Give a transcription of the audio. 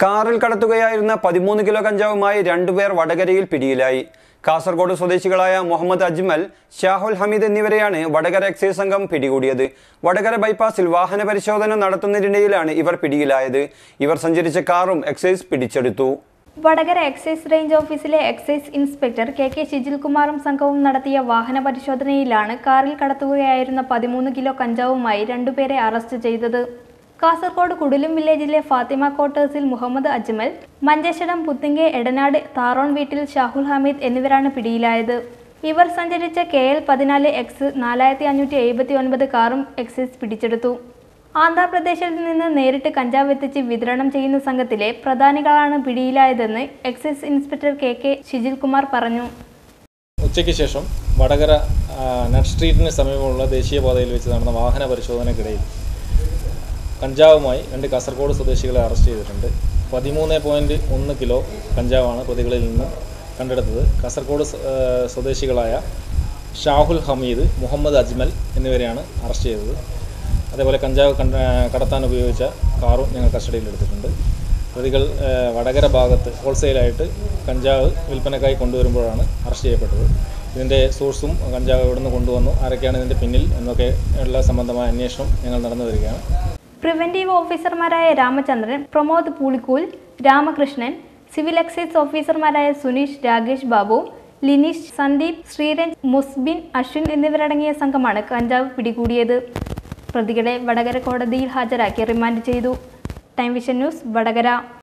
കാറിൽ കടത്തുകയായിരുന്ന പതിമൂന്ന് കിലോ കഞ്ചാവുമായി രണ്ടുപേർ വടകരയിൽ പിടിയിലായി കാസർഗോഡ് സ്വദേശികളായ മുഹമ്മദ് അജ്മൽ ഷാഹുൽ ഹമീദ് എന്നിവരെയാണ് വടകര എക്സൈസ് സംഘം പിടികൂടിയത് വടകര ബൈപ്പാസിൽ വാഹന പരിശോധന നടത്തുന്നതിനിടയിലാണ് ഇവർ പിടിയിലായത് ഇവർ സഞ്ചരിച്ച കാറും എക്സൈസ് പിടിച്ചെടുത്തു വടകര എക്സൈസ് റേഞ്ച് ഓഫീസിലെ എക്സൈസ് ഇൻസ്പെക്ടർ കെ കെ ശിജിൽകുമാറും സംഘവും നടത്തിയ വാഹന പരിശോധനയിലാണ് കാറിൽ കടത്തുകയായിരുന്ന പതിമൂന്ന് കിലോ കഞ്ചാവുമായി രണ്ടുപേരെ അറസ്റ്റ് ചെയ്തത് കാസർഗോഡ് കുടിലും വില്ലേജിലെ ഫാത്തിമ ക്വാർട്ടേഴ്സിൽ മുഹമ്മദ് അജ്മൽ മഞ്ചേശ്വരം പുത്തിങ്കെ എടനാട് താറോൺ വീട്ടിൽ ഷാഹുൽ ഹമീദ് എന്നിവരാണ് പിടിയിലായത് ഇവർ സഞ്ചരിച്ച കെ എൽ പതിനാല് എക്സ് നാലായിരത്തി അഞ്ഞൂറ്റി എഴുപത്തി ഒൻപത് കാറും എക്സൈസ് പിടിച്ചെടുത്തു ആന്ധ്രാപ്രദേശിൽ നിന്ന് നേരിട്ട് കഞ്ചാവ് എത്തിച്ച് വിതരണം ചെയ്യുന്ന സംഘത്തിലെ പ്രധാനികളാണ് പിടിയിലായതെന്ന് excise inspector K K Shijil Kumar പറഞ്ഞു ഉച്ചയ്ക്ക് ശേഷം വടകര ആ, നട്ട് സ്ട്രീറ്റിന് സമീപമുള്ള ദേശീയപാതയിൽ വെച്ച് നടന്ന വാഹന പരിശോധനയ്ക്കിടയിൽ കഞ്ചാവുമായി രണ്ട് കാസർഗോഡ് സ്വദേശികളെ അറസ്റ്റ് ചെയ്തിട്ടുണ്ട് പതിമൂന്ന് പോയിൻറ്റ് ഒന്ന് കിലോ കഞ്ചാവാണ് പ്രതികളിൽ നിന്ന് കണ്ടെടുത്തത് കാസർഗോഡ് സ്വ- ആ, സ്വദേശികളായ ഷാഹുൽ ഹമീദ് മുഹമ്മദ് അജ്മൽ എന്നിവരെയാണ് അറസ്റ്റ് ചെയ്തത് അതേപോലെ കഞ്ചാവ് കണ്ട കടത്താൻ ഉപയോഗിച്ച കാറും ഞങ്ങൾ കസ്റ്റഡിയിലെടുത്തിട്ടുണ്ട് പ്രതികൾ ആ, വടകര ഭാഗത്ത് ഹോൾസെയിലായിട്ട് കഞ്ചാവ് വിൽപ്പനക്കായി കൊണ്ടുവരുമ്പോഴാണ് അറസ്റ്റ് ചെയ്യപ്പെട്ടത് ഇതിൻ്റെ സോഴ്സും കഞ്ചാവ് എവിടെ നിന്ന് കൊണ്ടുവന്നു ആരൊക്കെയാണ് ഇതിൻ്റെ പിന്നിൽ എന്നൊക്കെ ഉള്ള സംബന്ധമായ അന്വേഷണം ഞങ്ങൾ നടന്നു വരികയാണ് പ്രിവന്റീവ് ഓഫീസർമാരായ രാമചന്ദ്രൻ പ്രമോദ് പൂളിക്കൂൽ രാമകൃഷ്ണൻ സിവിൽ എക്സൈസ് ഓഫീസർമാരായ സുനീഷ് രാകേഷ് ബാബു ലിനീഷ് സന്ദീപ് ശ്രീരഞ്ജ് മുസ്ബിൻ അശ്വിൻ എന്നിവരടങ്ങിയ സംഘമാണ് കഞ്ചാവ് പിടികൂടിയത് പ്രതികളെ വടകര കോടതിയിൽ ഹാജരാക്കി റിമാൻഡ് ചെയ്തു ടൈം വിഷൻ ന്യൂസ് വടകര